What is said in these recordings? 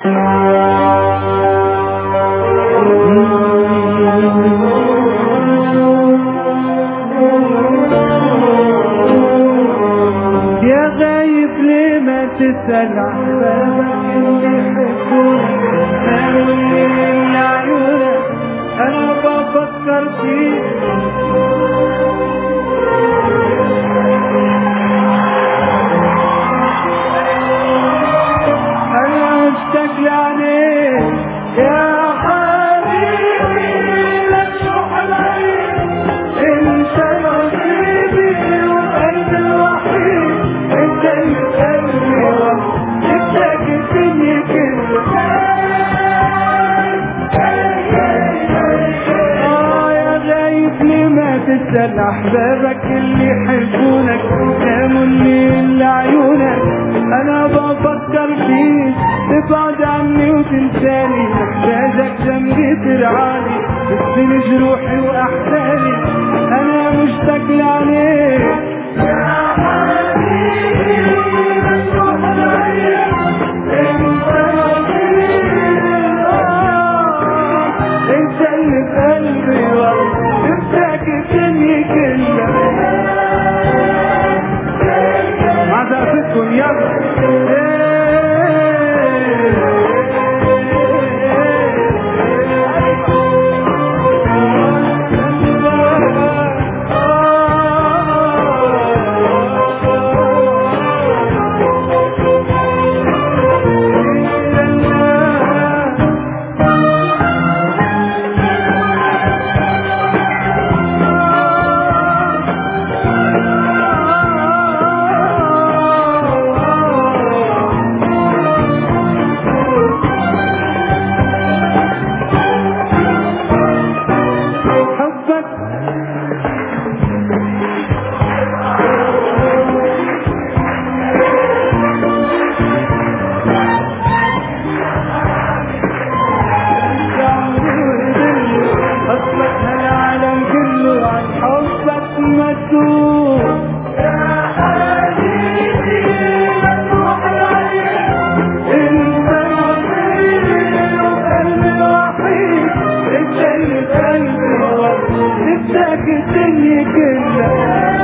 يا غايب ليه ما تسأل أحبابك اللي يحبونك ناوي اللي عيونك أنا بفكر فيك أنا أشتاق لعينيك يا حبيبي لا تروح العين انت نصيبي وقلبي الوحيد انت اللي قلبي نفسك الدنيا كلها آه يا غايب ليه ما تسأل أحبابك اللي يحبونك ناموا الليل لعيونك أنا بفكر فيك تبعد عني وتنساني محتاجك جنبي ترعاني تغسل جروحي وأحزاني أنا مشتاق لعليك يا حبيبي مفتوح العين انت نصيبي آه، انت اللي في قلبي والله نفسك الدنيا كلها مع زقفتكم يلا حبك حبك العالم كله عن حبك مسؤول يا حبيبي مفتوح العين انت نصيبي وقلبي الوحيد انت اللي في قلبي نفسك الدنيا كلها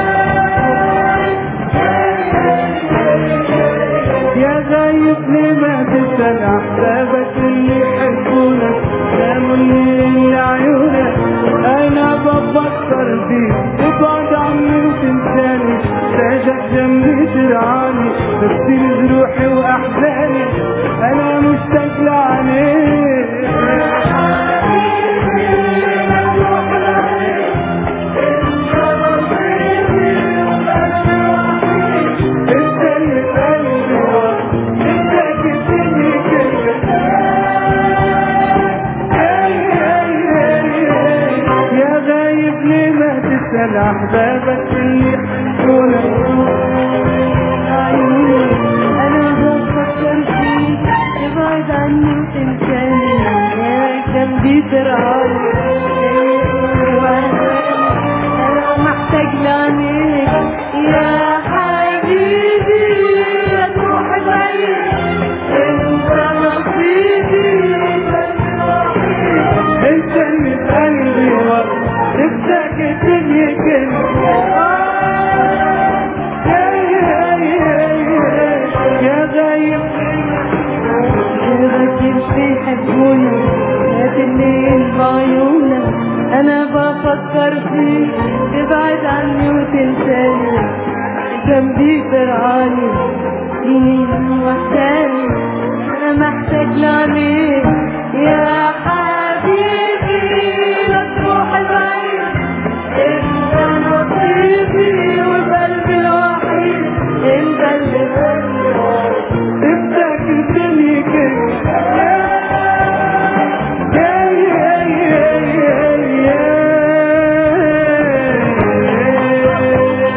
يا غايب ليه ما تسأل أحبابك اللي يحبونك ناموا الليل لعيونك أنا بفكر فيك تبعد عني وتنساني تاجك جنبي ترعاني تغسل جروحي وأحزاني أنا مشتاق لعينيك انت اللي في قلبي نفسك الدنيا كلها يا غايب ليه ما تسأل أحبابك اللي يحبونك عيوني انا بفكر فيك تبعد عني وتنساني يا جنبي ترعاني انا محتاج لعينيك يا حبيبي لا تروح بعيد انت نصيبي انت اللي في قلبي نفسك الدنيا كلها يا غايب غيرك بيحبوني يا الليل بعيونك انا بفكر فيك تبعد عني وتنساني جنبي ترعاني سنين وحداني انا محتاج لعليك يا حبيبي لا تروح بعيد انت نصيبي وقلبي الوحيد انت اللي بيا نفسك الدنيا كلها يا يا يا يا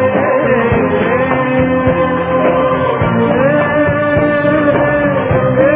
يا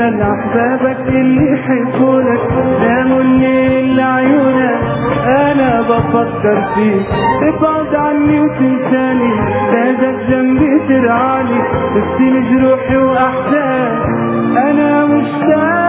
تسأل أحبابك اللي يحبونك ناموا الليل لعيونك أنا بفكر فيك تبعد عني وتنساني تاجك جنبي ترعاني تغسل جروحي وأحزان أنا مشتاق